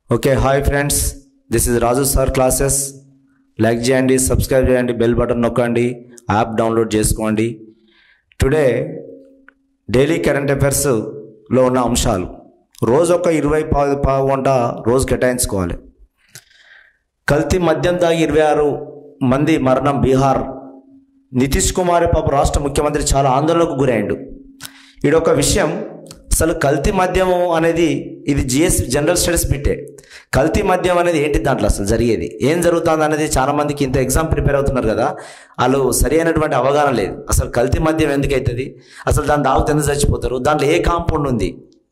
Okay hi friends this is Raju sir classes like చేయండి subscribe చేయండి bell button నొక్కండి app download చేసుకోండి today daily current అఫైర్స్లో ఉన్న అంశాలు రోజు ఒక ఇరవై పావు పావు గంట రోజు కేటాయించుకోవాలి కల్తీ మద్యం దాగి ఇరవై ఆరు మంది మరణం బీహార్ నితీష్ కుమార్ పాప రాష్ట్ర ముఖ్యమంత్రి చాలా ఆందోళనకు గురైండు ఈడొక విషయం అసలు కల్తీ మద్యము అనేది ఇది జిఎస్ జనరల్ స్టడీస్ బిట్టే కల్తీ మద్యం అనేది ఏంటి దాంట్లో అసలు జరిగేది ఏం జరుగుతుంది అనేది చాలా మందికి ఇంత ఎగ్జామ్ ప్రిపేర్ అవుతున్నారు కదా వాళ్ళు సరి అయినటువంటి అవగాహన లేదు అసలు కల్తీ మద్యం ఎందుకు అవుతుంది అసలు దాన్ని తాగితే ఎందుకు చచ్చిపోతారు దాంట్లో ఏ కాంపౌండ్ ఉంది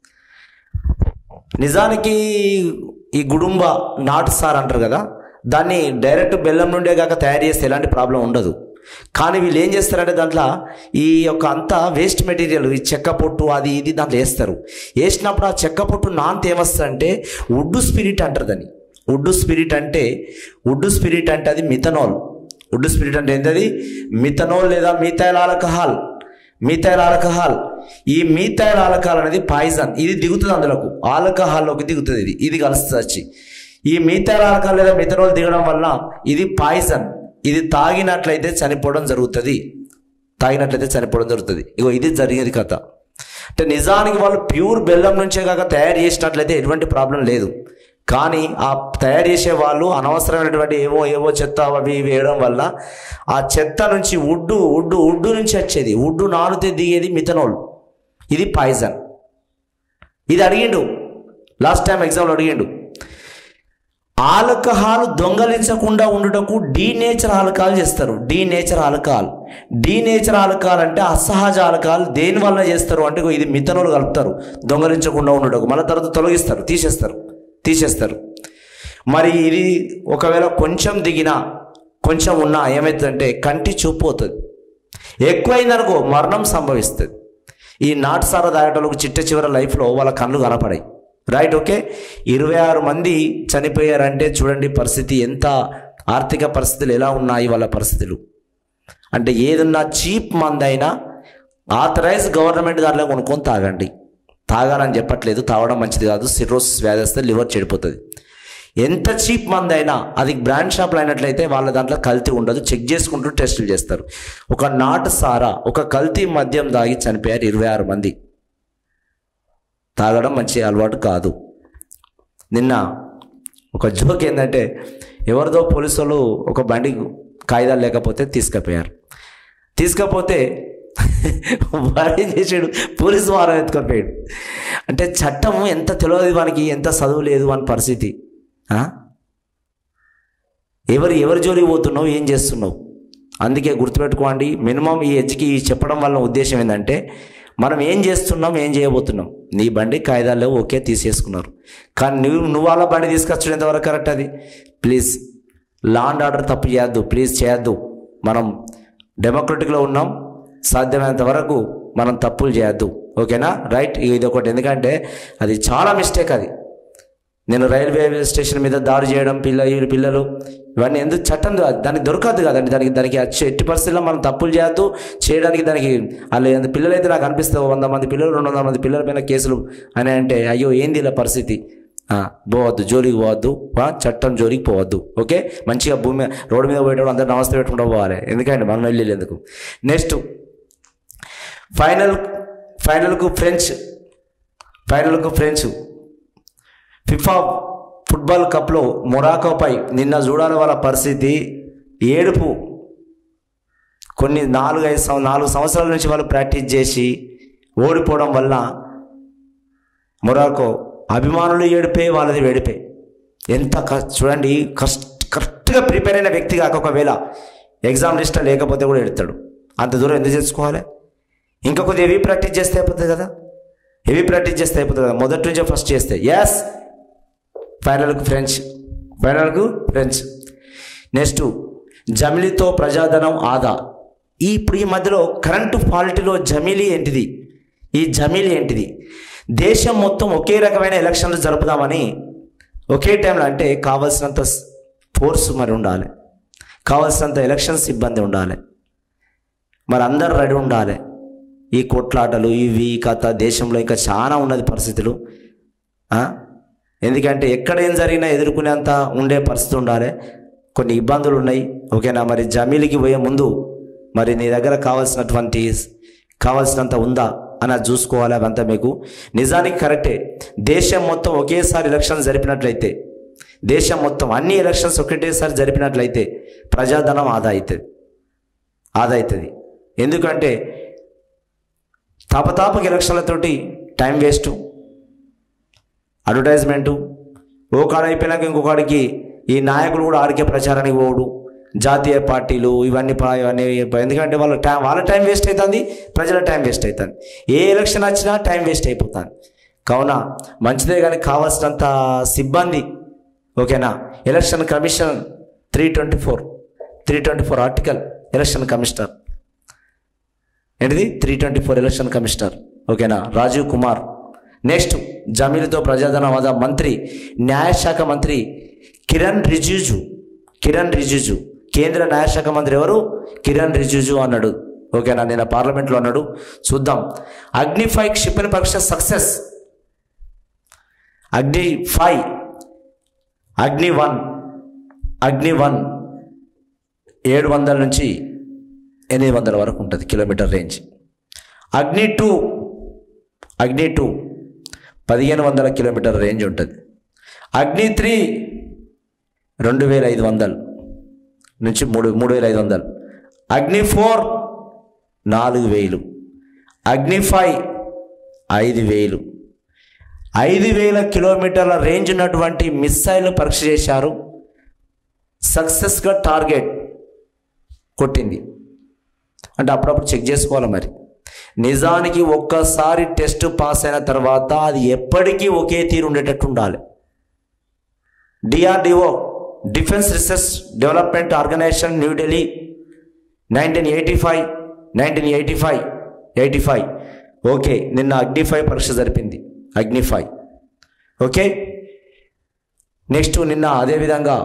నిజానికి ఈ గుడుంబ నాటు సార్ అంటారు కదా దాన్ని డైరెక్ట్ బెల్లం నుండే కాక తయారు చేస్తే ఎలాంటి ప్రాబ్లం ఉండదు కానీ వీళ్ళు ఏం చేస్తారంటే దాంట్లో ఈ యొక్క అంతా వేస్ట్ మెటీరియల్ ఈ చెక్క పొట్టు అది ఇది దాంట్లో వేస్తారు వేసినప్పుడు ఆ చెక్క పొట్టు నాంత ఏమొస్తుందంటే వుడ్డు స్పిరిట్ అంటారు దాన్ని వుడ్డు స్పిరిట్ అంటే వుడ్డు స్పిరిట్ అంటే అది మిథనాల్ వుడ్డు స్పిరిట్ అంటే ఏంటది మిథనాల్ లేదా మిథైల్ ఆల్కహాల్ మిథైల్ ఆల్కహాల్ ఈ మిథైల్ ఆల్కహాల్ అనేది పాయిజన్ ఇది దిగుతుంది అందులోకి ఆల్కహాల్లోకి దిగుతుంది ఇది ఇది కలుస్తుంది వచ్చి ఈ మిథైల్ ఆల్కహాల్ లేదా మిథనాల్ దిగడం వల్ల ఇది పాయిజన్ ఇది తాగినట్లయితే చనిపోవడం జరుగుతుంది తాగినట్లయితే చనిపోవడం జరుగుతుంది ఇగో ఇది జరిగేది కథ అంటే నిజానికి వాళ్ళు ప్యూర్ బెల్లం నుంచే కాక తయారు చేసినట్లయితే ఎటువంటి ప్రాబ్లం లేదు కానీ ఆ తయారు చేసే వాళ్ళు అనవసరమైనటువంటి ఏవో ఏవో చెత్త అవి ఇవి వేయడం వల్ల ఆ చెత్త నుంచి ఉడ్డు ఉడ్డు ఉడ్డు నుంచి వచ్చేది ఉడ్డు నానితే దిగేది మిథనాల్ ఇది పాయిజన్ ఇది అడిగిండు లాస్ట్ టైం ఎగ్జామ్లో అడిగిండు ఆల్కహాల్ దొంగలించకుండా ఉండుటకు డీ నేచర్ ఆల్కహాల్ చేస్తారు denature alcohol denature alcohol అంటే అసహజ ఆల్కహాల్ దేని వల్ల చేస్తారు అంటే ఇగో ఇది మిథనాల్ కలుపుతారు దొంగలించకుండా ఉండుటకు మళ్ళీ తర్వాత తొలగిస్తారు తీసేస్తారు తీసేస్తారు మరి ఇది ఒకవేళ కొంచెం దిగినా కొంచెం ఉన్నా ఏమవుతుందంటే కంటి చూపు అవుతుంది ఎక్కువైందనుకో మరణం సంభవిస్తుంది ఈ నాటుసార తాగేటోళ్ళకు చిట్ట చివరి లైఫ్లో వాళ్ళ కళ్ళు కనపడాయి రైట్ ఓకే ఇరవై ఆరు మంది చనిపోయారంటే చూడండి పరిస్థితి ఎంత ఆర్థిక పరిస్థితులు ఎలా ఉన్నాయి వాళ్ళ పరిస్థితులు అంటే ఏదన్నా చీప్ మందైనా ఆథరైజ్ గవర్నమెంట్ దాంట్లో కొనుక్కొని తాగండి తాగాలని చెప్పట్లేదు తాగడం మంచిది కాదు సిరోసిస్ వ్యాధి వస్తే లివర్ చెడిపోతుంది ఎంత చీప్ మంది అయినా అది బ్రాండ్ షాప్లో అయినట్లయితే వాళ్ళ దాంట్లో కల్తీ ఉండదు చెక్ చేసుకుంటూ టెస్టులు చేస్తారు ఒక నాటు సారా ఒక కల్తీ మద్యం దాగి చనిపోయారు ఇరవై ఆరు మంది తాగడం మంచి అలవాటు కాదు నిన్న ఒక జోక్ ఏంటంటే ఎవరిదో పోలీసు వాళ్ళు ఒక బండి కాగితాలు లేకపోతే తీసుకుపోయారు తీసుకపోతే వాడు ఏం చేసాడు పోలీసు వారం ఎత్తుకపోయాడు అంటే చట్టం ఎంత తెలియదు వానికి ఎంత చదువు లేదు అని పరిస్థితి ఆ? ఎవరు ఎవరి జోలికి పోతున్నావు ఏం చేస్తున్నావు అందుకే గుర్తుపెట్టుకోండి మినిమం ఈ ఎడ్జ్కి ఈ చెప్పడం వల్ల ఉద్దేశం ఏంటంటే మనం ఏం చేస్తున్నాం ఏం చేయబోతున్నాం నీ బండి కాయిదాలు ఓకే తీసేసుకున్నారు కానీ నువ్వు నువ్వు వాళ్ళ బండి తీసుకొచ్చడం ఎంతవరకు కరెక్ట్ అది ప్లీజ్ లా అండ్ ఆర్డర్ తప్పు చేయొద్దు ప్లీజ్ చేయొద్దు మనం డెమోక్రటిక్లో ఉన్నాం సాధ్యమైనంత వరకు మనం తప్పులు చేయొద్దు ఓకేనా రైట్ ఇది ఒకటి ఎందుకంటే అది చాలా మిస్టేక్ అది నేను రైల్వే స్టేషన్ మీద దాడి చేయడం పిల్ల ఈ పిల్లలు ఇవన్నీ ఎందుకు చట్టం దా- దానికి దొరకదు కదండి దానికి దానికి వచ్చే ఎట్టి పరిస్థితుల్లో మనం తప్పులు చేయొద్దు చేయడానికి దానికి వాళ్ళు ఎంత పిల్లలు అయితే నాకు అనిపిస్తుంది వంద మంది పిల్లలు రెండు వందల మంది పిల్లల పైన కేసులు అని అంటే అయ్యో ఏంది ఇలా పరిస్థితి ఆ, పోవద్దు జోలికి పోవద్దు ఆ, చట్టం జోలికి పోవద్దు ఓకే మంచిగా భూమి మీద రోడ్డు మీద పోయేటప్పుడు అందరూ నమస్తే పెట్టుకుంటూ పోవాలి ఎందుకంటే మనం వెళ్ళి ఎందుకు నెక్స్ట్ ఫైనల్ ఫైనల్కు ఫ్రెంచ్ ఫైనల్కు ఫ్రెంచ్ ఫిఫా ఫుట్బాల్ కప్లో మొరాకోపై నిన్న చూడాలి వాళ్ళ పరిస్థితి ఏడుపు కొన్ని నాలుగు ఐదు సంవ నాలుగు సంవత్సరాల నుంచి వాళ్ళు ప్రాక్టీస్ చేసి ఓడిపోవడం వల్ల మొరాకో అభిమానులు ఏడిపే వాళ్ళది వేడిపే ఎంత కష్ట చూడండి కష్ట కరెక్ట్గా ప్రిపేర్ అయిన వ్యక్తి కాక ఒకవేళ ఎగ్జామ్ లిస్ట్ లేకపోతే కూడా ఎడతాడు అంత దూరం ఎందుకు చేసుకోవాలి ఇంకా కొద్దిగా హెవీ ప్రాక్టీస్ చేస్తే అయిపోతుంది కదా హెవీ ప్రాక్టీస్ చేస్తే అయిపోతుంది కదా మొదటి నుంచే ఫస్ట్ చేస్తే ఎస్ ఫైనల్కు ఫ్రెంచ్ ఫైనల్కు ఫ్రెంచ్ నెక్స్ట్ జమిలీతో ప్రజాధనం ఆదా ఈ ఇప్పుడు ఈ మధ్యలో కరెంటు ఫాల్టీలో జమిలీ ఏంటిది ఈ జమిలీ ఏంటిది దేశం మొత్తం ఒకే రకమైన ఎలక్షన్లు జరుపుదామని ఒకే టైంలో అంటే కావాల్సినంత ఫోర్స్ మరి ఉండాలి కావాల్సినంత ఎలక్షన్ సిబ్బంది ఉండాలి మరి అందరు రెడీ ఉండాలి ఈ కొట్లాటలు ఇవి ఈ కథ దేశంలో ఇంకా చాలా ఉన్నది పరిస్థితులు ఆ? ఎందుకంటే ఎక్కడ ఏం జరిగినా ఎదుర్కొనేంత ఉండే పరిస్థితి ఉండాలి కొన్ని ఇబ్బందులు ఉన్నాయి ఓకేనా మరి జమీలికి పోయే ముందు మరి నీ దగ్గర కావాల్సినటువంటి కావాల్సినంత ఉందా అని అది చూసుకోవాలి అవంతా మీకు నిజానికి కరెక్టే దేశం మొత్తం ఒకేసారి ఎలక్షన్ జరిపినట్లయితే దేశం మొత్తం అన్ని ఎలక్షన్స్ ఒకటేసారి జరిపినట్లయితే ప్రజాధనం ఆదా అవుతుంది ఆదా అవుతుంది ఎందుకంటే తాపతాపక ఎలక్షన్లతోటి టైం వేస్ట్ అడ్వర్టైజ్మెంటు ఓ కాడ అయిపోయినాక ఇంకొకడికి ఈ నాయకులు కూడా ఆడికే ప్రచారానికి పోడు జాతీయ పార్టీలు ఇవన్నీ పా- ఇవన్నీ ఎందుకంటే వాళ్ళ టైం వాళ్ళ టైం వేస్ట్ అవుతుంది ప్రజల టైం వేస్ట్ అవుతుంది ఏ ఎలక్షన్ వచ్చినా టైం వేస్ట్ అయిపోతుంది కావున మంచిదే కానీ కావాల్సినంత సిబ్బంది ఓకేనా election commission three twenty four three twenty four article election commissioner ఏంటిది three twenty four election commissioner ఓకేనా రాజీవ్ కుమార్ నెక్స్ట్ జమీలతో ప్రజాధన హోదా మంత్రి న్యాయశాఖ మంత్రి కిరణ్ రిజిజు కిరణ్ రిజిజు కేంద్ర న్యాయశాఖ మంత్రి ఎవరు కిరణ్ రిజిజు అన్నాడు ఓకేనా నేను పార్లమెంట్లో అన్నాడు చూద్దాం అగ్నిఫై క్షిపణి పరీక్ష సక్సెస్ అగ్ని ఫైవ్ అగ్ని వన్ అగ్ని వన్ ఏడు వందల నుంచి ఎనిమిది వందల వరకు ఉంటుంది kilometre range Agni two Agni two పదిహేను వందల కిలోమీటర్ రేంజ్ ఉంటుంది అగ్ని త్రీ రెండు వేల ఐదు వందలు నుంచి మూడు మూడు వేల ఐదు వందలు అగ్ని ఫోర్ నాలుగు వేలు అగ్ని ఫైవ్ ఐదు వేలు ఐదు వేల కిలోమీటర్ల రేంజ్ ఉన్నటువంటి మిస్సైల్ పరీక్ష చేశారు సక్సెస్గా టార్గెట్ కొట్టింది అంటే అప్పుడప్పుడు చెక్ చేసుకోవాలి మరి నిజానికి ఒక్కసారి టెస్ట్ పాస్ అయిన తర్వాత అది ఎప్పటికీ ఒకే తీరు ఉండేటట్టు ఉండాలి DRDO defence research development organisation New Delhi nineteen eighty five nineteen eighty five eighty five okay నిన్న అగ్నిఫై పరీక్ష జరిపింది అగ్నిఫై ఓకే నెక్స్ట్ నిన్న అదేవిధంగా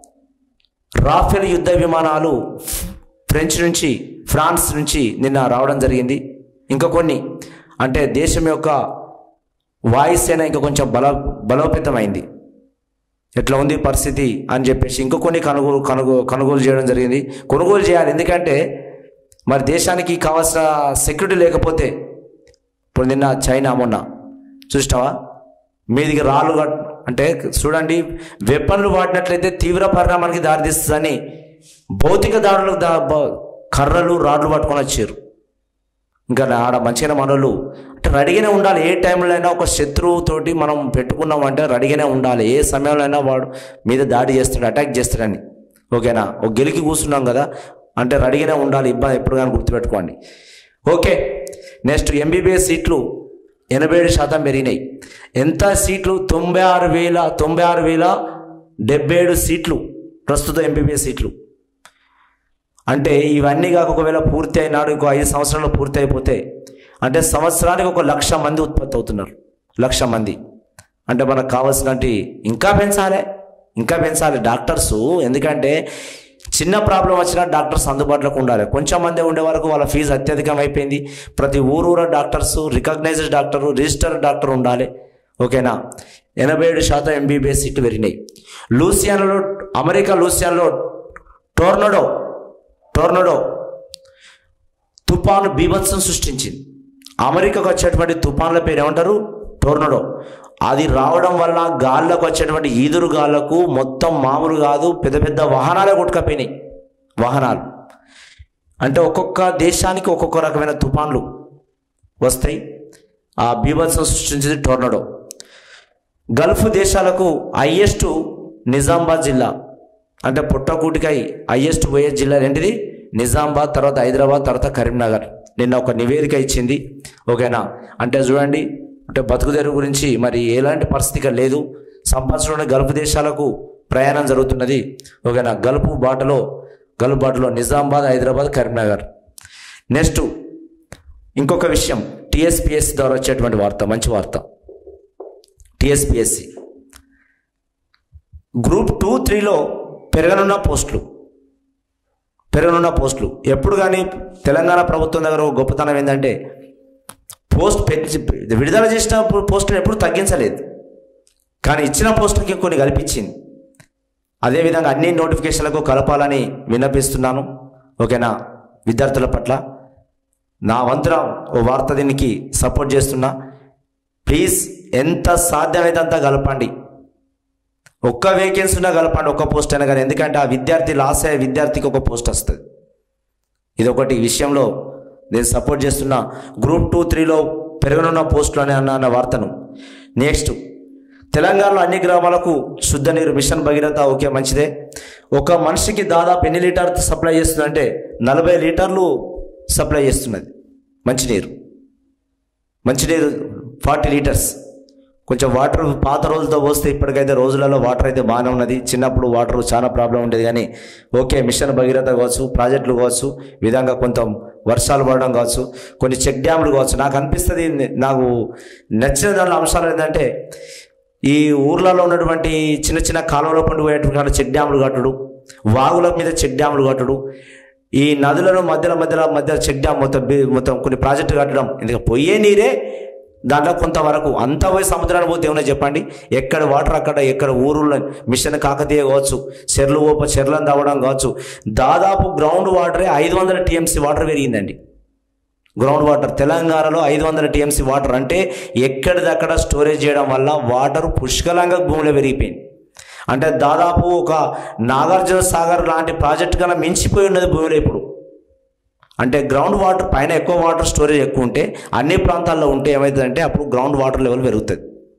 రాఫెల్ యుద్ధ విమానాలు ఫ్రెంచ్ నుంచి ఫ్రాన్స్ నుంచి నిన్న రావడం జరిగింది ఇంకా కొన్ని అంటే దేశం యొక్క వాయుసేన ఇంకా కొంచెం బల బలోపేతమైంది ఎట్లా ఉంది పరిస్థితి అని చెప్పేసి ఇంకా కొన్ని కొనుగోలు కొనుగోలు కొనుగోలు చేయడం జరిగింది కొనుగోలు చేయాలి ఎందుకంటే మరి దేశానికి కావాల్సిన సెక్యూరిటీ లేకపోతే ఇప్పుడు నిన్న చైనా మొన్న చూసినావా మీదికి రాళ్ళు కట్ అంటే చూడండి వెపన్లు వాడినట్లయితే తీవ్ర పరిణామానికి దారితీస్తుందని భౌతిక దాడులకు దా బ- కర్రలు రాడ్లు పట్టుకొని వచ్చారు ఇంకా ఆడ మంచిగా మనోళ్ళు అంటే రెడీగానే ఉండాలి ఏ టైంలో అయినా ఒక శత్రువుతోటి మనం పెట్టుకున్నామంటే రెడీగానే ఉండాలి ఏ సమయంలో అయినా వాడు మీద దాడి చేస్తాడు అటాక్ చేస్తాడని ఓకేనా ఒక గెలికి కూర్చున్నాం కదా అంటే రెడీగానే ఉండాలి ఇబ్బంది ఎప్పుడు కానీ గుర్తుపెట్టుకోండి ఓకే నెక్స్ట్ ఎంబీబీఎస్ సీట్లు ఎనభై ఏడు శాతం పెరిగినాయి ఎంత సీట్లు తొంభై ఆరు వేల తొంభై ఆరు వేల డెబ్బై ఏడు సీట్లు ప్రస్తుత ఎంబీబీఎస్ సీట్లు అంటే ఇవన్నీ కాక ఒకవేళ పూర్తి అయినాడు ఇంకో ఐదు సంవత్సరాలు పూర్తి అయిపోతే అంటే సంవత్సరానికి ఒక లక్ష మంది ఉత్పత్తి అవుతున్నారు లక్ష మంది అంటే మనకు కావాల్సినటువంటి ఇంకా పెంచాలి ఇంకా పెంచాలి డాక్టర్స్ ఎందుకంటే చిన్న ప్రాబ్లం వచ్చినా డాక్టర్స్ అందుబాటులోకి ఉండాలి కొంచెం మంది ఉండే వరకు వాళ్ళ ఫీజు అత్యధికం అయిపోయింది ప్రతి ఊరూర doctors recognised doctor register doctor ఉండాలి ఓకేనా ఎనభై ఏడు శాతం ఎంబీబీఎస్ సీట్లు పెరిగినాయి లూసియానాలో అమెరికా లూసియానాలో టోర్నడో టోర్నడో తుఫాను బీభత్సం సృష్టించింది అమెరికాకు వచ్చేటువంటి తుఫాన్ల పేరు ఏమంటారు టోర్నడో అది రావడం వల్ల గాల్లోకి వచ్చేటువంటి ఈదురు గాళ్ళకు మొత్తం మామూలు కాదు పెద్ద పెద్ద వాహనాలే కొట్టుకపోయినాయి వాహనాలు అంటే ఒక్కొక్క దేశానికి ఒక్కొక్క రకమైన తుఫాన్లు వస్తాయి ఆ బీభత్సం సృష్టించింది టోర్నడో గల్ఫ్ దేశాలకు హైయెస్ట్ నిజామాబాద్ జిల్లా అంటే పుట్టకూటికై హైయెస్ట్ పోయే జిల్లా ఏంటిది నిజామాబాద్ తర్వాత హైదరాబాద్ తర్వాత కరీంనగర్ నిన్న ఒక నివేదిక ఇచ్చింది ఓకేనా అంటే చూడండి అంటే బతుకుదెరు గురించి మరి ఎలాంటి పరిస్థితి ఇక్కడ లేదు సంవత్సరంలోని గల్ఫ్ దేశాలకు ప్రయాణం జరుగుతున్నది ఓకేనా గల్ఫ్ బాటలో గల్ఫ్ బాటలో నిజామాబాద్ హైదరాబాద్ కరీంనగర్ నెక్స్ట్ ఇంకొక విషయం టిఎస్పిఎస్ ద్వారా వచ్చేటువంటి వార్త మంచి వార్త టిఎస్పిఎస్సి గ్రూప్ టూ త్రీలో పెరగనున్న పోస్టులు పెరగనున్న పోస్టులు ఎప్పుడు కానీ తెలంగాణ ప్రభుత్వం దగ్గర ఒక గొప్పతనం ఏంటంటే పోస్ట్ పెంచి విడుదల చేసిన పోస్టులు ఎప్పుడు తగ్గించలేదు కానీ ఇచ్చిన పోస్టులకి కొన్ని కల్పించింది అదేవిధంగా అన్ని నోటిఫికేషన్లకు కలపాలని విన్నపిస్తున్నాను ఓకేనా విద్యార్థుల పట్ల నా వంతున ఓ వార్త దీనికి సపోర్ట్ చేస్తున్నా ప్లీజ్ ఎంత సాధ్యమైతే అంత కలపండి ఒక్క వేకెన్సీ ఉన్నా కలపండి ఒక్క పోస్ట్ అయినా కానీ ఎందుకంటే ఆ విద్యార్థి లాస్ అయ్యే విద్యార్థికి ఒక పోస్ట్ వస్తుంది ఇది ఒకటి విషయంలో నేను సపోర్ట్ చేస్తున్నా గ్రూప్ టూ త్రీలో పెరగనున్న పోస్టులు అని అన్న అన్న వార్తను నెక్స్ట్ తెలంగాణలో అన్ని గ్రామాలకు శుద్ధ నీరు మిషన్ భగీరథ ఓకే మంచిదే ఒక మనిషికి దాదాపు ఎన్ని లీటర్ సప్లై చేస్తుందంటే నలభై లీటర్లు సప్లై చేస్తున్నది మంచినీరు మంచినీరు ఫార్టీ లీటర్స్ కొంచెం వాటర్ పాత రోజులతో పోస్తే ఇప్పటికైతే రోజులలో వాటర్ అయితే బాగానే ఉన్నది చిన్నప్పుడు వాటర్ చాలా ప్రాబ్లం ఉండేది కానీ ఓకే మిషన్ భగీరథ కావచ్చు ప్రాజెక్టులు కావచ్చు ఈ విధంగా కొంత వర్షాలు పడడం కావచ్చు కొన్ని చెక్ డ్యాములు కావచ్చు నాకు అనిపిస్తుంది నాకు నచ్చిన దానిలో అంశాలు ఏంటంటే ఈ ఊర్లలో ఉన్నటువంటి చిన్న చిన్న కాలువలో పండు పోయేటువంటి చెక్ డ్యాములు కట్టడు వాగుల మీద చెక్ డ్యాములు కట్టడు ఈ నదులను మధ్యలో మధ్యలో మధ్య చెక్ డ్యామ్ మొత్తం బి- మొత్తం కొన్ని ప్రాజెక్టులు కట్టడం ఎందుకంటే పోయే నీరే దాంట్లో కొంతవరకు అంత పోయి సముద్రాన్ని పోతే ఏమన్నా చెప్పండి ఎక్కడ వాటర్ అక్కడ ఎక్కడ ఊరుల్లో మిషన్ కాకతీయ కావచ్చు చెర్లు ఓప చెర్లను తవ్వడం కావచ్చు దాదాపు గ్రౌండ్ వాటరే ఐదు వందల టీఎంసీ వాటర్ పెరిగిందండి గ్రౌండ్ వాటర్ తెలంగాణలో ఐదు వందల టీఎంసీ వాటర్ అంటే ఎక్కడిదక్కడ స్టోరేజ్ చేయడం వల్ల వాటర్ పుష్కలంగా భూమిలో పెరిగిపోయింది అంటే దాదాపు ఒక నాగార్జున సాగర్ లాంటి ప్రాజెక్ట్ కన్నా మించిపోయి ఉన్నది భూమిలో ఇప్పుడు అంటే గ్రౌండ్ వాటర్ పైన ఎక్కువ వాటర్ స్టోరేజ్ ఎక్కువ ఉంటే అన్ని ప్రాంతాల్లో ఉంటే ఏమవుతుందంటే అప్పుడు గ్రౌండ్ వాటర్ లెవెల్ పెరుగుతుంది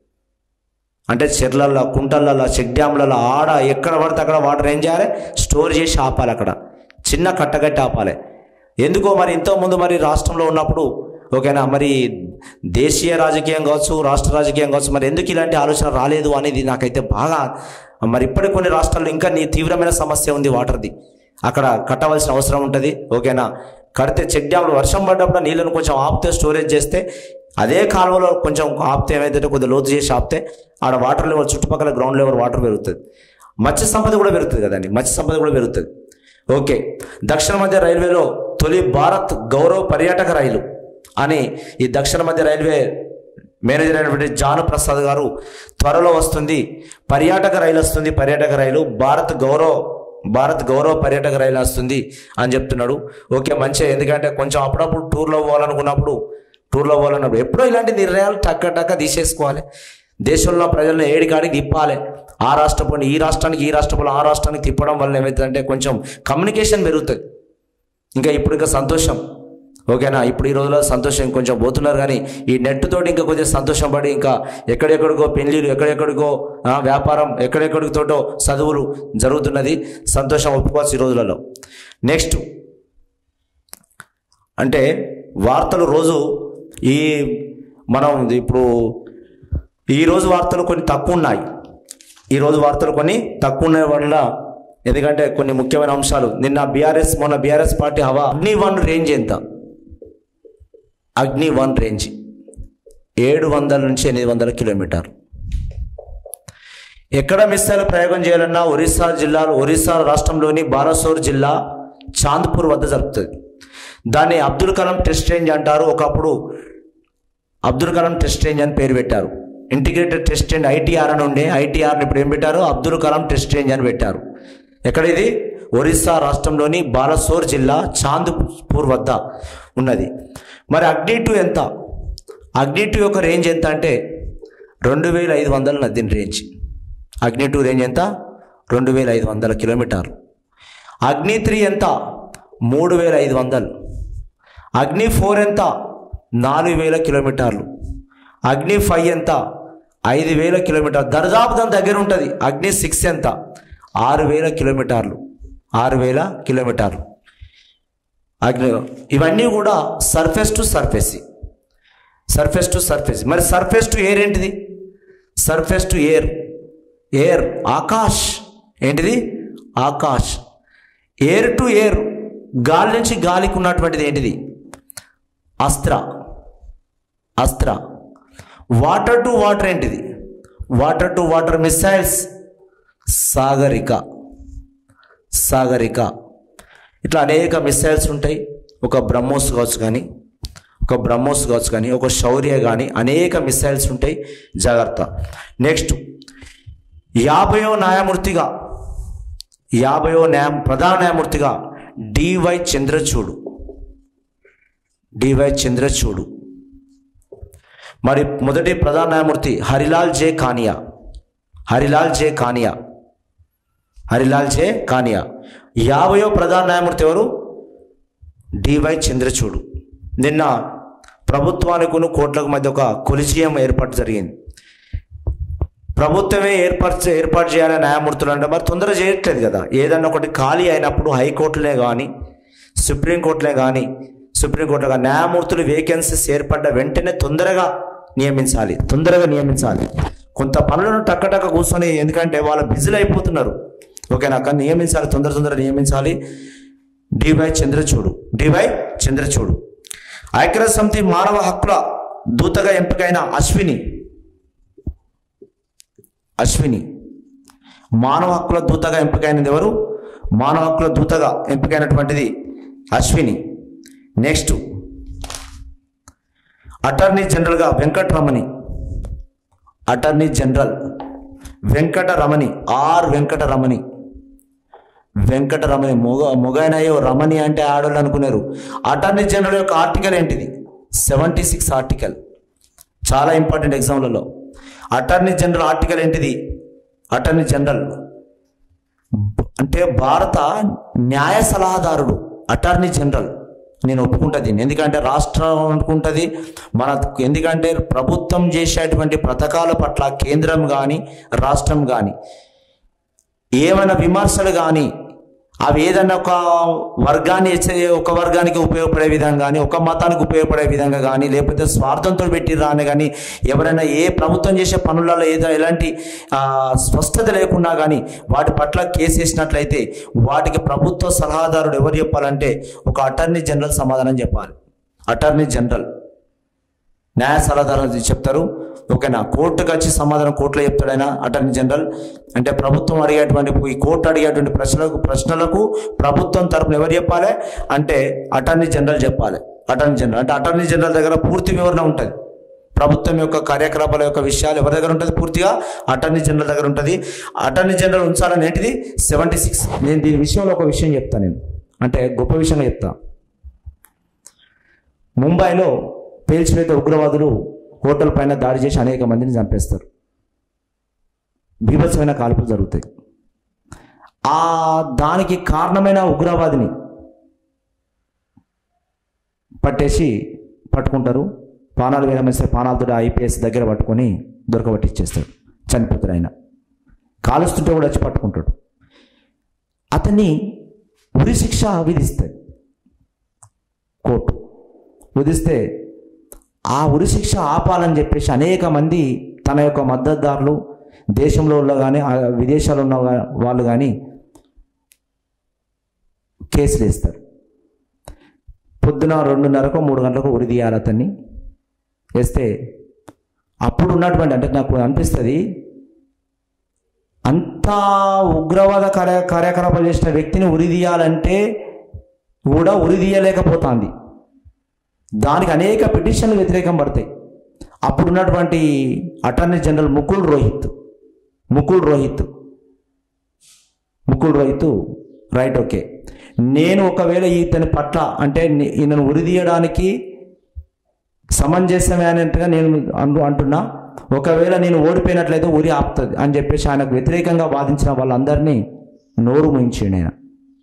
అంటే చెర్లల్లో కుంటలలో చెక్ డ్యామ్లలో ఆడ ఎక్కడ పడితే అక్కడ వాటర్ ఏం చేయాలి స్టోర్ చేసి ఆపాలి అక్కడ చిన్న కట్టగట్టి ఆపాలి ఎందుకో మరి ఇంతకుముందు మరి రాష్ట్రంలో ఉన్నప్పుడు ఓకేనా మరి దేశీయ రాజకీయం కావచ్చు రాష్ట్ర రాజకీయం కావచ్చు మరి ఎందుకు ఇలాంటి ఆలోచన రాలేదు అనేది నాకైతే బాగా మరి ఇప్పటికి కొన్ని రాష్ట్రాల్లో ఇంకా నీ తీవ్రమైన సమస్య ఉంది వాటర్ది అక్కడ కట్టవలసిన అవసరం ఉంటుంది ఓకేనా కడితే చెక్ డ్యామ్లు వర్షం పడ్డప్పుడు ఆ నీళ్ళను కొంచెం ఆపితే స్టోరేజ్ చేస్తే అదే కాలువలో కొంచెం ఆపితే ఏమైతే కొద్దిగా లోతు చేసి ఆపితే ఆడ వాటర్ లెవెల్ చుట్టుపక్కల గ్రౌండ్ లెవెల్ వాటర్ పెరుగుతుంది మత్స్య సంపద కూడా పెరుగుతుంది కదండి మత్స్య సంపద కూడా పెరుగుతుంది ఓకే దక్షిణ మధ్య రైల్వేలో తొలి భారత్ గౌరవ పర్యాటక రైలు అని ఈ దక్షిణ మధ్య రైల్వే మేనేజర్ అయినటువంటి జాను ప్రసాద్ గారు త్వరలో వస్తుంది పర్యాటక రైలు వస్తుంది పర్యాటక రైలు భారత్ గౌరవ భారత్ గౌరవ పర్యాటక రైలు వస్తుంది అని చెప్తున్నాడు ఓకే మంచిగా ఎందుకంటే కొంచెం అప్పుడప్పుడు టూర్లో పోవాలనుకున్నప్పుడు టూర్లో పోవాలన్నప్పుడు ఎప్పుడో ఇలాంటి నిర్ణయాలు టక్క టక్క తీసేసుకోవాలి దేశంలో ప్రజలను ఏడికాడికి తిప్పాలి ఆ రాష్ట్రపు ఈ రాష్ట్రానికి ఈ రాష్ట్రంలో ఆ రాష్ట్రానికి తిప్పడం వల్ల ఏమవుతుందంటే కొంచెం కమ్యూనికేషన్ పెరుగుతుంది ఇంకా ఇప్పుడు ఇంకా సంతోషం ఓకేనా ఇప్పుడు ఈ రోజుల్లో సంతోషం కొంచెం పోతున్నారు కానీ ఈ నెట్ తోటి ఇంకా కొద్దిగా సంతోషం పడి ఇంకా ఎక్కడెక్కడికో పెళ్ళిళ్ళు ఎక్కడెక్కడికో ఆ, వ్యాపారం ఎక్కడెక్కడికి తోటో చదువులు జరుగుతున్నది సంతోషం ఒప్పుకోవచ్చు ఈ రోజులలో నెక్స్ట్ అంటే వార్తలు రోజు ఈ మనం ఇప్పుడు ఈ రోజు వార్తలు కొన్ని తక్కువ ఉన్నాయి ఈ రోజు వార్తలు కొన్ని తక్కువ ఉన్నాయి వల్ల ఎందుకంటే కొన్ని ముఖ్యమైన అంశాలు నిన్న బీఆర్ఎస్ మొన్న బీఆర్ఎస్ పార్టీ హవా అగ్ని వన్ రేంజ్ ఎంత అగ్ని వన్ రేంజ్ ఏడు వందల నుంచి ఎనిమిది వందల కిలోమీటర్ ఎక్కడ మిస్సైల్ ప్రయోగం చేయాలన్నా ఒరిస్సా జిల్లాలో ఒరిస్సా రాష్ట్రంలోని బాలసోర్ జిల్లా చాంద్పూర్ వద్ద జరుగుతుంది దాన్ని అబ్దుల్ కలాం టెస్ట్ రేంజ్ అంటారు ఒకప్పుడు అబ్దుల్ కలాం టెస్ట్ రేంజ్ అని పేరు పెట్టారు ఇంటిగ్రేటెడ్ టెస్ట్ రేంజ్ ఐటీఆర్ అని ఉండే ఐటీఆర్ని ఇప్పుడు ఏం పెట్టారు అబ్దుల్ కలాం టెస్ట్ రేంజ్ అని పెట్టారు ఎక్కడ ఇది ఒరిస్సా రాష్ట్రంలోని బాలసోర్ జిల్లా చాంద్పూర్ వద్ద ఉన్నది మరి అగ్ని టూ ఎంత అగ్ని టూ యొక్క రేంజ్ ఎంత అంటే రెండు వేల ఐదు వందల నదిని రేంజ్ అగ్ని టూ రేంజ్ ఎంత రెండు వేల ఐదు వందల కిలోమీటర్లు అగ్ని త్రీ ఎంత మూడు వేల ఐదు వందలు అగ్ని ఫోర్ ఎంత నాలుగు వేల కిలోమీటర్లు అగ్ని ఫైవ్ ఎంత ఐదు వేల కిలోమీటర్ దర్దాపు దాని దగ్గర ఉంటుంది అగ్ని సిక్స్ ఎంత ఆరు వేల కిలోమీటర్లు ఆరు వేల కిలోమీటర్లు అగ్ని ఇవన్నీ కూడా surface to surface surface to surface మరి సర్ఫేస్ టు ఎయిర్ ఏంటిది surface to air air Akash ఏంటిది ఆకాష్ ఎయిర్ టు ఎయిర్ గాలి నుంచి గాలికి ఉన్నటువంటిది ఏంటిది Astra Astra water to water ఏంటిది water to water missiles Sagarika Sagarika ఇట్లా అనేక మిసైల్స్ ఉంటాయి ఒక బ్రహ్మోస్ కావచ్చు కానీ ఒక బ్రహ్మోస్ కావచ్చు కానీ ఒక శౌర్య కానీ అనేక మిసైల్స్ ఉంటాయి జాగ్రత్త నెక్స్ట్ యాభయో న్యాయమూర్తిగా యాభయో న్యాయ ప్రధాన న్యాయమూర్తిగా డివై చంద్రచూడు డివై చంద్రచూడు మరి మొదటి ప్రధాన న్యాయమూర్తి హరిలాల్ జే కానియా హరిలాల్ జే కానియా హరిలాల్ జే కానియా యాభయో ప్రధాన న్యాయమూర్తి ఎవరు డివై చంద్రచూడు నిన్న ప్రభుత్వానికి కోట్లకు మధ్య ఒక కొలిజియం ఏర్పాటు జరిగింది ప్రభుత్వమే ఏర్పాటు ఏర్పాటు చేయాలని న్యాయమూర్తులు అంటే మరి తొందర చేయట్లేదు కదా ఏదన్నా ఒకటి ఖాళీ అయినప్పుడు హైకోర్టులే కానీ సుప్రీంకోర్టులే కానీ సుప్రీంకోర్టులో కానీ న్యాయమూర్తులు వేకెన్సీస్ ఏర్పడ్డ వెంటనే తొందరగా నియమించాలి తొందరగా నియమించాలి కొంత పనులను టక్కటక్క కూర్చొని ఎందుకంటే వాళ్ళు బిజీలు అయిపోతున్నారు ఓకేనా కానీ నియమించాలి తొందర తొందర నియమించాలి డివై చంద్రచూడు డివై చంద్రచూడు ఐక్యరాజ్య సమితి మానవ హక్కుల దూతగా ఎంపికైన అశ్విని అశ్విని మానవ హక్కుల దూతగా ఎంపికైనది ఎవరు మానవ హక్కుల దూతగా ఎంపికైనటువంటిది అశ్విని నెక్స్ట్ అటార్నీ జనరల్గా Venkataramani attorney general Venkataramani R Venkataramani Venkataramani మొగ మొగైనయో రమణి అంటే ఆడోళ్ళు అనుకున్నారు అటార్నీ జనరల్ యొక్క ఆర్టికల్ ఏంటిది సెవెంటీ సిక్స్ ఆర్టికల్ చాలా ఇంపార్టెంట్ ఎగ్జామ్లలో అటార్నీ జనరల్ ఆర్టికల్ ఏంటిది అటార్నీ జనరల్ అంటే భారత న్యాయ సలహాదారుడు అటార్నీ జనరల్ నేను ఒప్పుకుంటా దీన్ని ఎందుకంటే రాష్ట్రం అనుకుంటుంది మన ఎందుకంటే ప్రభుత్వం చేసేటువంటి పథకాల పట్ల కేంద్రం కానీ రాష్ట్రం కానీ ఏమైనా విమర్శలు కానీ అవి ఏదన్నా ఒక వర్గాన్ని హెచ్చ- ఒక వర్గానికి ఉపయోగపడే విధంగా కానీ ఒక మతానికి ఉపయోగపడే విధంగా కానీ లేకపోతే స్వార్థంతో పెట్టిరా అని కానీ ఎవరైనా ఏ ప్రభుత్వం చేసే పనులలో ఏదో ఎలాంటి ఆ, స్పష్టత లేకున్నా కానీ వాటి పట్ల కేసు వేసినట్లయితే వాటికి ప్రభుత్వ సలహాదారుడు ఎవరు చెప్పాలంటే ఒక అటార్నీ జనరల్ సమాధానం చెప్పాలి అటార్నీ జనరల్ న్యాయ సలహాదారు చెప్తారు ఓకేనా కోర్టుకు వచ్చి సమాధానం కోర్టులో చెప్తాడు ఆయన అటార్నీ జనరల్ అంటే ప్రభుత్వం అడిగేటువంటి ఈ కోర్టు అడిగేటువంటి ప్రశ్నలకు ప్రశ్నలకు ప్రభుత్వం తరపున ఎవరు చెప్పాలి అంటే అటార్నీ జనరల్ చెప్పాలి అటార్నీ జనరల్ అంటే అటార్నీ జనరల్ దగ్గర పూర్తి వివరణ ఉంటుంది ప్రభుత్వం యొక్క కార్యకలాపాల యొక్క విషయాలు ఎవరి దగ్గర ఉంటుంది పూర్తిగా అటార్నీ జనరల్ దగ్గర ఉంటుంది అటార్నీ జనరల్ ఉంచాలని ఏంటిది సెవెంటీ సిక్స్ నేను దీని విషయంలో ఒక విషయం చెప్తాను నేను అంటే గొప్ప విషయంగా చెప్తా ముంబైలో పేల్చివేత ఉగ్రవాదులు హోటల్ పైన దాడి చేసి అనేక మందిని చంపేస్తారు బీభత్సమైన కాల్పులు జరుగుతాయి ఆ దానికి కారణమైన ఉగ్రవాదిని పట్టేసి పట్టుకుంటారు పానాలు విరమిస్తే పానాలతో ఐపీఎస్ దగ్గర పట్టుకొని దొరకబట్టిచ్చేస్తాడు చనిపోతాడు ఆయన కాలుస్తుంటే కూడా వచ్చి పట్టుకుంటాడు అతన్ని ఉరి శిక్ష విధిస్తాయి కోర్టు విధిస్తే ఆ ఉరి శిక్ష ఆపాలని చెప్పేసి అనేక మంది తన యొక్క మద్దతుదారులు దేశంలో ఉన్న కానీ విదేశాల్లో ఉన్న వా- వాళ్ళు కానీ కేసులు వేస్తారు పొద్దున రెండున్నరకు మూడు గంటలకు ఉరి తీయాలి అతన్ని వేస్తే అప్పుడు ఉన్నటువంటి అంటే నాకు అనిపిస్తుంది అంత ఉగ్రవాద కార్య కార్యకలాపాలు చేసిన వ్యక్తిని ఉరి తీయాలంటే కూడా ఉరి తీయలేకపోతుంది దానికి అనేక పిటిషన్లు వ్యతిరేకం పడతాయి అప్పుడున్నటువంటి attorney general Mukul Rohit Mukul Rohit Mukul Rohit right okay నేను ఒకవేళ ఇతని పట్ల అంటే నే- ఈయనను ఉరిదీయడానికి సమంజసమే అనేట్టుగా నేను అంటు అంటున్నా ఒకవేళ నేను ఓడిపోయినట్లయితే ఉరి ఆపుతుంది అని చెప్పేసి ఆయనకు వ్యతిరేకంగా వాదించిన వాళ్ళందరినీ నోరు ముయించిండు ఆయన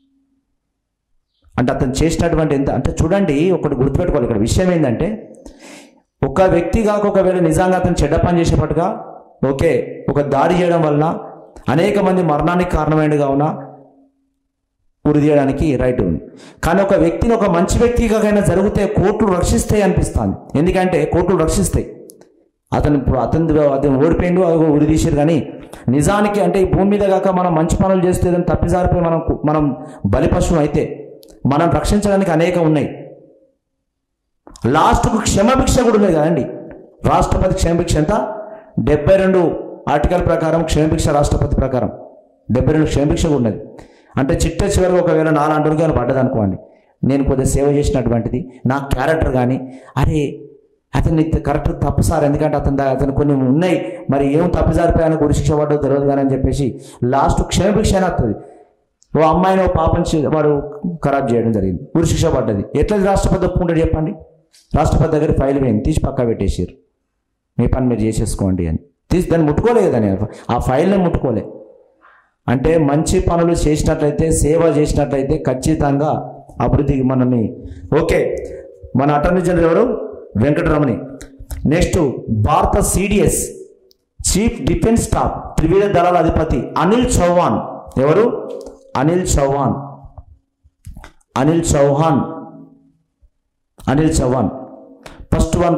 అంటే అతను చేసినటువంటి ఎంత అంటే చూడండి ఒకటి గుర్తుపెట్టుకోవాలి ఇక్కడ విషయం ఏంటంటే ఒక వ్యక్తి కాక ఒకవేళ నిజంగా అతను చెడ్డ పని చేసేపట్టుగా ఓకే ఒక దాడి చేయడం వలన అనేక మంది మరణానికి కారణమైన కావున ఉరి తీయడానికి రైట్ ఉంది కానీ ఒక వ్యక్తిని ఒక మంచి వ్యక్తిగాకైనా జరిగితే కోర్టులు రక్షిస్తాయి అనిపిస్తుంది ఎందుకంటే కోర్టులు రక్షిస్తాయి అతను ఇప్పుడు అతను అతను ఓడిపోయిండు అదిగో ఉరి తీసారు కానీ నిజానికి అంటే ఈ భూమి మీద కాక మనం మంచి పనులు చేస్తే ఏదైనా తప్పిసారిపోయి మనం మనం బలిపశువు అయితే మనం రక్షించడానికి అనేక ఉన్నాయి లాస్ట్కు క్షమభిక్ష కూడా ఉన్నది కదండి రాష్ట్రపతి క్షమభిక్ష ఎంత డెబ్బై రెండు ఆర్టికల్ ప్రకారం క్షమభిక్ష రాష్ట్రపతి ప్రకారం డెబ్బై రెండు క్షమభిక్ష కూడా ఉన్నది అంటే చిట్ట చివరికి ఒకవేళ నాలుగు అడుగులు పడ్డది అనుకోండి నేను కొద్దిగా సేవ చేసినటువంటిది నా క్యారెక్టర్ కానీ అరే అతన్ని కరెక్ట్ తప్పు సార్ ఎందుకంటే అతని దా- అతను కొన్ని ఉన్నాయి మరి ఏం తప్పు జారిపోయానో గురి శిక్ష పడ్డో తెలియదు కానీ అని చెప్పేసి లాస్ట్ క్షణభిక్ష అని వస్తుంది ఓ అమ్మాయిని ఓ పాపని చే- వాడు ఖరాబ్ చేయడం జరిగింది గురి శిక్ష పడ్డది ఎట్లా రాష్ట్రపతి ఒప్పుకుంటాడు చెప్పండి రాష్ట్రపతి దగ్గర ఫైల్ పోయింది తీసి పక్క పెట్టేసారు మీ పని మీరు చేసేసుకోండి అని తీసి దాన్ని ముట్టుకోలేదు దాన్ని ఆ ఫైల్ని ముట్టుకోలే అంటే మంచి పనులు చేసినట్లయితే సేవ చేసినట్లయితే ఖచ్చితంగా అభివృద్ధికి మనల్ని ఓకే మన అటార్నీ జనరల్ ఎవరు వెంకటరమణి నెక్స్ట్ భారత సిడిఎస్ చీఫ్ డిఫెన్స్ స్టాఫ్ త్రివిధ దళాల అధిపతి అనిల్ చౌహాన్ ఎవరు Anil Chauhan Anil Chauhan Anil Chauhan first one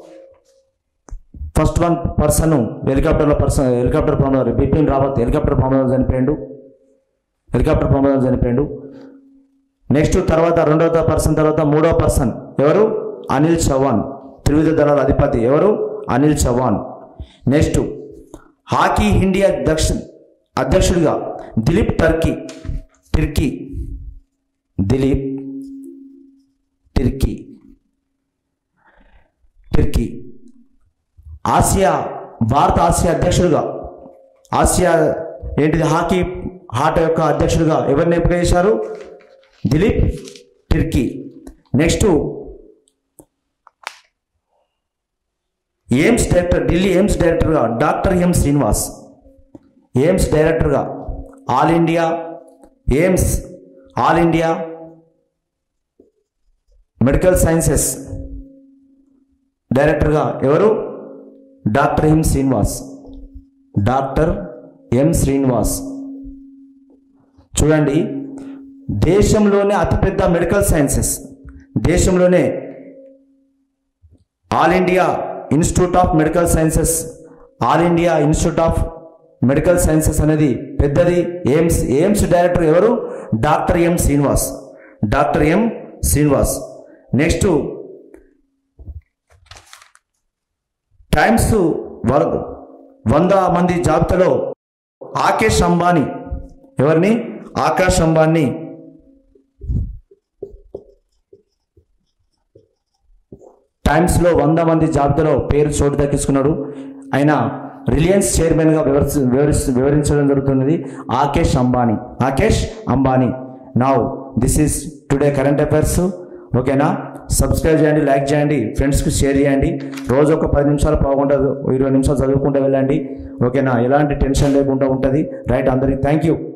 first one person హెలికాప్టర్లో పర్సన్ హెలికాప్టర్ ప్రమాదం బిపిన్ రావత్ హెలికాప్టర్ ప్రమాదం చనిపోయాడు హెలికాప్టర్ ప్రమాదం చనిపోయాడు నెక్స్ట్ తర్వాత రెండవ పర్సన్ తర్వాత మూడవ పర్సన్ ఎవరు అనిల్ చౌహాన్ త్రివిధ దళాల అధిపతి ఎవరు Anil Chauhan next hockey India అధ్యక్ష అధ్యక్షుడిగా దిలీప్ టర్కీ టిర్కీ దిలీప్ టిర్కీ టిర్కీ ఆసియా భారత ఆసియా అధ్యక్షుడిగా ఆసియా ఏంటిది హాకీ హాట యొక్క అధ్యక్షుడిగా ఎవరిని ఎంపిక చేశారు Dilip Tirkey next AIIMS director Delhi AIIMS డైరెక్టర్గా డాక్టర్ ఎం శ్రీనివాస్ ఎయిమ్స్ డైరెక్టర్గా all India AIIMS all India medical sciences డైరెక్టర్గా ఎవరు doctor M Srinivas doctor M Srinivas చూడండి దేశంలోనే అతిపెద్ద మెడికల్ సైన్సెస్ దేశంలోనే all India institute of medical sciences all India institute of medical sciences అనేది పెద్దది ఎయిమ్స్ ఎయిమ్స్ డైరెక్టర్ ఎవరు doctor M Srinivas doctor M Srinivas next times వర వంద మంది జాబితాలో ఆకేష్ అంబానీ ఎవరిని ఆకాష్ అంబానీ టైమ్స్లో వంద మంది జాబితాలో పేరు చోటు దక్కించుకున్నాడు ఆయన రిలయన్స్ చైర్మన్గా వివరిస్తు వివరిస్తూ వివరించడం జరుగుతున్నది Akash Ambani Akash Ambani now this is today current affairs ఓకేనా సబ్స్క్రైబ్ చేయండి లైక్ చేయండి ఫ్రెండ్స్కి షేర్ చేయండి రోజు ఒక పది నిమిషాలు పావుకుంటా ఇరవై నిమిషాలు చదువుకుంటూ వెళ్ళండి ఓకేనా ఎలాంటి టెన్షన్ లేకుండా ఉంటుంది రైట్ అందరికీ థ్యాంక్ యూ